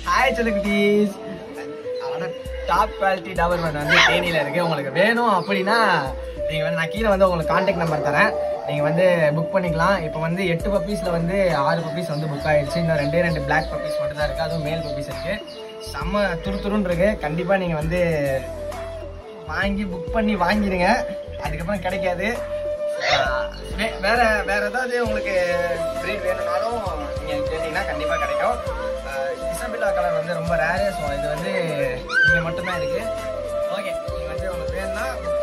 hi செலுக்குட்டீஸ் ஆனால் top quality Dobermann வந்து தேனியில் இருக்கு உங்களுக்கு வேணும் அப்படின்னா நீங்கள் வந்து நான் கீழே வந்து உங்களுக்கு காண்டாக்ட் நம்பர் தரேன் நீங்கள் வந்து புக் பண்ணிக்கலாம் இப்போ வந்து எட்டு பப்பீஸில் வந்து ஆறு பப்பீஸ் வந்து புக் ஆயிடுச்சு இன்னும் ரெண்டே ரெண்டு பிளாக் பப்பீஸ் மட்டும் தான் இருக்குது அதுவும் மேல் பப்பீஸ் இருக்குது செம்ம துரு துருன்னு இருக்கு கண்டிப்பாக நீங்கள் வந்து வாங்கி புக் பண்ணி வாங்கிடுங்க அதுக்கப்புறம் கிடைக்காது ஆஹ் வே- வேற வேற ஏதாவது உங்களுக்கு ப்ரீட் வேணும்னாலும் நீங்கள் கேட்டிங்கன்னா கண்டிப்பாக கிடைக்கும் இசபிலா கலர் வந்து ரொம்ப ரேரு ஸோ இது வந்து இங்கே மட்டும்தான் இருக்குது ஓகே நீங்கள் வந்து உங்களுக்கு வேணும்னா புக்